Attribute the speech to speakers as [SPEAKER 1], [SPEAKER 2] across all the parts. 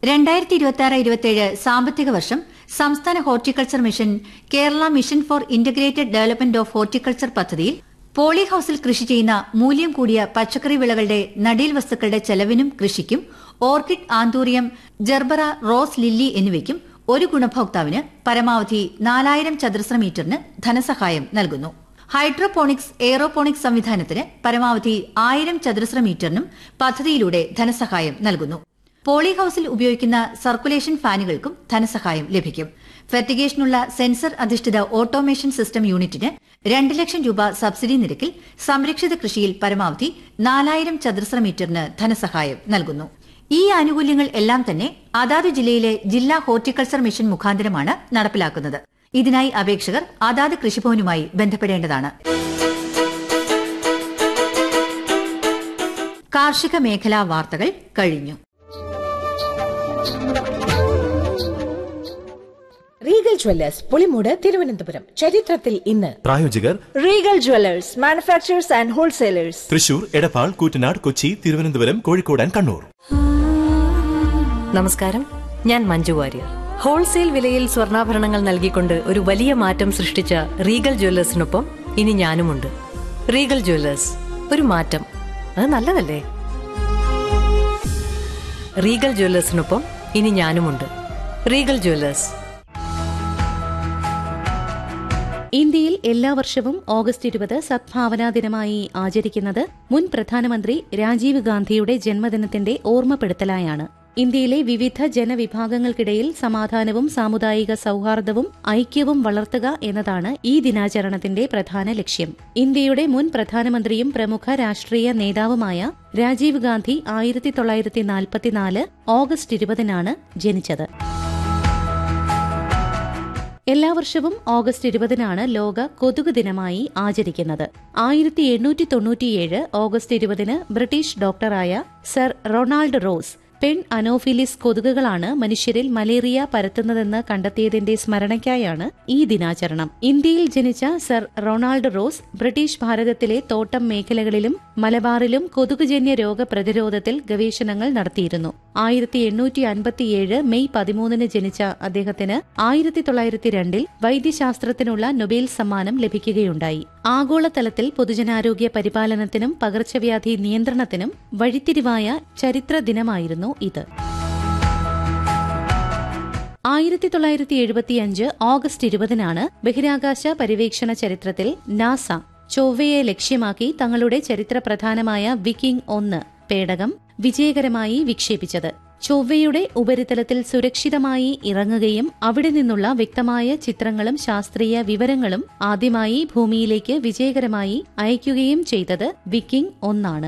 [SPEAKER 1] രണ്ടായിരത്തി ഇരുപത്തി ആറ് ഇരുപത്തിയേഴ് സാമ്പത്തിക വർഷം സംസ്ഥാന horticulture mission Kerala mission for integrated development of horticulture പദ്ധതിയിൽ പോളി ഹൌസിൽ കൃഷി ചെയ്യുന്ന മൂല്യം കൂടിയ പച്ചക്കറി വിളകളുടെ നടീൽ വസ്തുക്കളുടെ ചെലവിനും കൃഷിക്കും orchid anthurium gerbera rose lily എന്നിവയ്ക്കും ഒരു ഗുണഭോക്താവിന് പരമാവധി നാലായിരം ചതുരശ്ര മീറ്ററിന് ധനസഹായം നൽകുന്നു ഹൈഡ്രോപോണിക്സ് എയറോപോണിക്സ് സംവിധാനത്തിന് പരമാവധി ആയിരം ചതുരശ്ര മീറ്ററിനും പദ്ധതിയിലൂടെ ധനസഹായം നൽകുന്നു പോളി ഹൌസിൽ ഉപയോഗിക്കുന്ന സർക്കുലേഷൻ ഫാനുകൾക്കും ധനസഹായം ലഭിക്കും ഫെർട്ടിഗേഷനുള്ള സെൻസർ അധിഷ്ഠിത ഓട്ടോമേഷൻ സിസ്റ്റം യൂണിറ്റിന് രണ്ട് ലക്ഷം രൂപ സബ്സിഡി നിരക്കിൽ സംരക്ഷിത കൃഷിയിൽ പരമാവധി നാലായിരം ചതുരശ്ര മീറ്ററിന് ധനസഹായം നൽകുന്നു ഈ ആനുകൂല്യങ്ങൾ എല്ലാം തന്നെ അതാത് ജില്ലയിലെ ജില്ലാ ഹോർട്ടിക്കൾച്ചർ മിഷൻ മുഖാന്തരമാണ് നടപ്പിലാക്കുന്നത് ഇതിനായി അപേക്ഷകർ അതാത് കൃഷിഭവനുമായി ബന്ധപ്പെടേണ്ടതാണ് കാർഷിക മേഖലാ വാർത്തകൾ കഴിഞ്ഞു
[SPEAKER 2] റീഗൽ ജ്വല്ലേഴ്സ് പുളിമൂട് തിരുവനന്തപുരം ചരിത്രത്തിൽ ഇന്ന്
[SPEAKER 3] പ്രായോജകർ
[SPEAKER 4] regal jewellers manufacturers and wholesalers
[SPEAKER 3] Thrissur Edappal Koottanad Kochi Thiruvananthapuram Kozhikode and Kannur
[SPEAKER 5] നമസ്കാരം ഞാൻ മഞ്ജു വാര്യർ ഹോൾസെയിൽ വിലയിൽ സ്വർണ്ണാഭരണങ്ങൾ നൽകിക്കൊണ്ട് ഒരു വലിയ മാറ്റം സൃഷ്ടിച്ച റീഗൽ ജ്വല്ലേഴ്സിനൊപ്പം ഇനി ഞാനുമുണ്ട് റീഗൽ ജ്വല്ലേഴ്സ് ഒരു മാറ്റം അത് നല്ലതല്ലേ റീഗൽ ജ്വല്ലേഴ്സിനൊപ്പം ഇനി ഞാനുമുണ്ട് റീഗൽ ജ്വല്ലേഴ്സ്
[SPEAKER 6] ഇന്ത്യയിൽ എല്ലാ വർഷവും ഓഗസ്റ്റ് ഇരുപത് സദ്ഭാവനാ ദിനമായി ആചരിക്കുന്നത് മുൻ പ്രധാനമന്ത്രി രാജീവ് ഗാന്ധിയുടെ ജന്മദിനത്തിന്റെ ഓർമ്മപ്പെടുത്തലായാണ് ഇന്ത്യയിലെ വിവിധ ജനവിഭാഗങ്ങൾക്കിടയിൽ സമാധാനവും സാമുദായിക സൌഹാർദ്ദവും ഐക്യവും വളർത്തുക എന്നതാണ് ഈ ദിനാചരണത്തിന്റെ പ്രധാന ലക്ഷ്യം ഇന്ത്യയുടെ മുൻ പ്രധാനമന്ത്രിയും പ്രമുഖ രാഷ്ട്രീയ നേതാവുമായ രാജീവ് ഗാന്ധി ആയിരത്തി തൊള്ളായിരത്തി നാൽപ്പത്തിനാല് ഓഗസ്റ്റ് ഇരുപതിനാണ് ജനിച്ചത് എല്ലാ വർഷവും ഓഗസ്റ്റ് ഇരുപതിനാണ് ലോക കൊതുക് ദിനമായി ആചരിക്കുന്നത് ആയിരത്തി എണ്ണൂറ്റി തൊണ്ണൂറ്റിയേഴ് ഓഗസ്റ്റ് ഇരുപതിന് ബ്രിട്ടീഷ് ഡോക്ടറായ സർ റൊണാൾഡ് റോസ് പെൺ അനോഫിലിസ് കൊതുകുകളാണ് മനുഷ്യരിൽ മലേറിയ പരത്തുന്നതെന്ന് കണ്ടെത്തിയതിന്റെ സ്മരണയ്ക്കായാണ് ഈ ദിനാചരണം ഇന്ത്യയിൽ ജനിച്ച സർ റൊണാൾഡ് റോസ് ബ്രിട്ടീഷ് ഭാരതത്തിലെ തോട്ടം മേഖലകളിലും മലബാറിലും കൊതുകുജന്യ രോഗപ്രതിരോധത്തിൽ ഗവേഷണങ്ങൾ നടത്തിയിരുന്നു ആയിരത്തി എണ്ണൂറ്റി അൻപത്തിയേഴ് മെയ് പതിമൂന്നിന് ജനിച്ച അദ്ദേഹത്തിന് ആയിരത്തി തൊള്ളായിരത്തി രണ്ടിൽ വൈദ്യശാസ്ത്രത്തിനുള്ള നൊബേൽ സമ്മാനം ലഭിക്കുകയുണ്ടായി ആഗോളതലത്തിൽ പൊതുജനാരോഗ്യ പരിപാലനത്തിനും പകർച്ചവ്യാധി നിയന്ത്രണത്തിനും വഴിത്തിരിവായ ചരിത്ര ദിനമായിരുന്നു ഇത് ആയിരത്തി തൊള്ളായിരത്തി എഴുപത്തിയഞ്ച് ഓഗസ്റ്റ് ഇരുപതിനാണ് ബഹിരാകാശ പര്യവേക്ഷണ ചരിത്രത്തിൽ നാസ ചൊവ്വയെ ലക്ഷ്യമാക്കി തങ്ങളുടെ ചരിത്ര പ്രധാനമായ വിക്കിംഗ് ഒന്ന് പേടകം വിജയകരമായി വിക്ഷേപിച്ചത് ചൊവ്വയുടെ ഉപരിതലത്തിൽ സുരക്ഷിതമായി ഇറങ്ങുകയും അവിടെ നിന്നുള്ള വ്യക്തമായ ചിത്രങ്ങളും ശാസ്ത്രീയ വിവരങ്ങളും ആദ്യമായി ഭൂമിയിലേക്ക് വിജയകരമായി അയക്കുകയും ചെയ്തത് വിക്കിംഗ് ഒന്നാണ്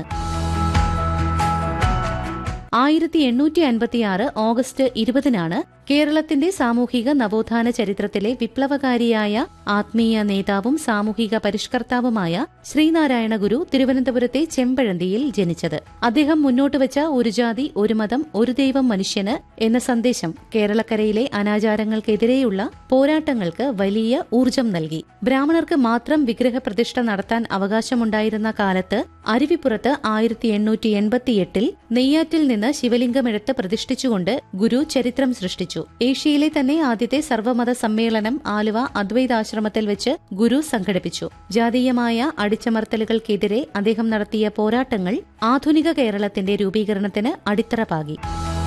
[SPEAKER 6] ആയിരത്തി എണ്ണൂറ്റി അൻപത്തിയാറ് ഓഗസ്റ്റ് ഇരുപതിനാണ് കേരളത്തിന്റെ സാമൂഹിക നവോത്ഥാന ചരിത്രത്തിലെ വിപ്ലവകാരിയായ ആത്മീയ നേതാവും സാമൂഹിക പരിഷ്കർത്താവുമായ ശ്രീനാരായണ ഗുരു തിരുവനന്തപുരത്തെ ചെമ്പഴന്തിയിൽ ജനിച്ചത് അദ്ദേഹം മുന്നോട്ടുവച്ച ഒരു ജാതി ഒരു മതം ഒരു ദൈവം മനുഷ്യന് എന്ന സന്ദേശം കേരളക്കരയിലെ അനാചാരങ്ങൾക്കെതിരെയുള്ള പോരാട്ടങ്ങൾക്ക് വലിയ ഊർജം നൽകി ബ്രാഹ്മണർക്ക് മാത്രം വിഗ്രഹപ്രതിഷ്ഠ നടത്താൻ അവകാശമുണ്ടായിരുന്ന കാലത്ത് അരുവിപ്പുറത്ത് ആയിരത്തി എണ്ണൂറ്റി എൺപത്തിയെട്ടിൽ നെയ്യാറ്റിൽ നിന്ന് ശിവലിംഗമെടുത്ത് പ്രതിഷ്ഠിച്ചുകൊണ്ട് ഗുരു ചരിത്രം സൃഷ്ടിച്ചു ഏഷ്യയിലെ തന്നെ ആദ്യത്തെ സർവ്വമത സമ്മേളനം ആലുവ അദ്വൈതാശ്രമത്തിൽ വെച്ച് ഗുരു സംഘടിപ്പിച്ചു ജാതീയമായ അടിച്ചമർത്തലുകൾക്കെതിരെ അദ്ദേഹം നടത്തിയ പോരാട്ടങ്ങൾ ആധുനിക കേരളത്തിന്റെ രൂപീകരണത്തിന് അടിത്തറ പാകി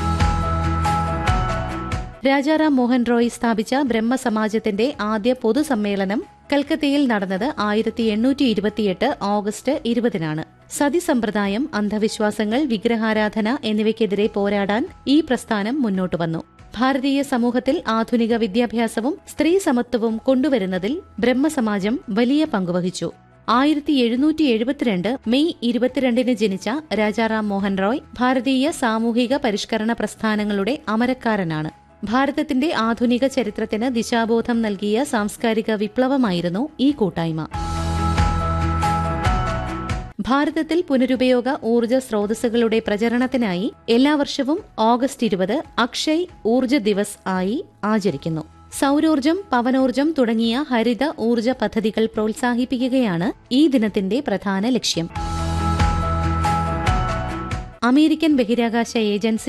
[SPEAKER 6] രാജാറാം മോഹൻ റോയ് സ്ഥാപിച്ച ബ്രഹ്മസമാജത്തിന്റെ ആദ്യ പൊതുസമ്മേളനം കൽക്കത്തയിൽ നടന്നത് ആയിരത്തി എണ്ണൂറ്റി ഇരുപത്തിയെട്ട് ഓഗസ്റ്റ് ഇരുപതിനാണ് സതി സമ്പ്രദായം അന്ധവിശ്വാസങ്ങൾ വിഗ്രഹാരാധന എന്നിവയ്ക്കെതിരെ പോരാടാൻ ഈ പ്രസ്ഥാനം മുന്നോട്ടു വന്നു ഭാരതീയ സമൂഹത്തിൽ ആധുനിക വിദ്യാഭ്യാസവും സ്ത്രീ സമത്വവും കൊണ്ടുവരുന്നതിൽ ബ്രഹ്മസമാജം വലിയ പങ്കുവഹിച്ചു ആയിരത്തി എഴുന്നൂറ്റി എഴുപത്തിരണ്ട് മെയ് ഇരുപത്തിരണ്ടിന് ജനിച്ച രാജാറാം മോഹൻ റോയ് ഭാരതീയ സാമൂഹിക പരിഷ്കരണ പ്രസ്ഥാനങ്ങളുടെ അമരക്കാരനാണ് ഭാരതത്തിന്റെ ആധുനിക ചരിത്രത്തിന് ദിശാബോധം നൽകിയ സാംസ്കാരിക വിപ്ലവമായിരുന്നു ഈ കൂട്ടായ്മ ഭാരതത്തിൽ പുനരുപയോഗ ഊർജ്ജ സ്രോതസ്സുകളുടെ പ്രചരണത്തിനായി എല്ലാ വർഷവും ഓഗസ്റ്റ് ഇരുപത് അക്ഷയ് ഊർജ്ജ ദിവസ് ആയി ആചരിക്കുന്നു സൗരോർജം പവനോർജം തുടങ്ങിയ ഹരിത ഊർജ്ജ പദ്ധതികൾ പ്രോത്സാഹിപ്പിക്കുകയാണ് ഈ ദിനത്തിന്റെ പ്രധാന ലക്ഷ്യം അമേരിക്കൻ ബഹിരാകാശ ഏജൻസി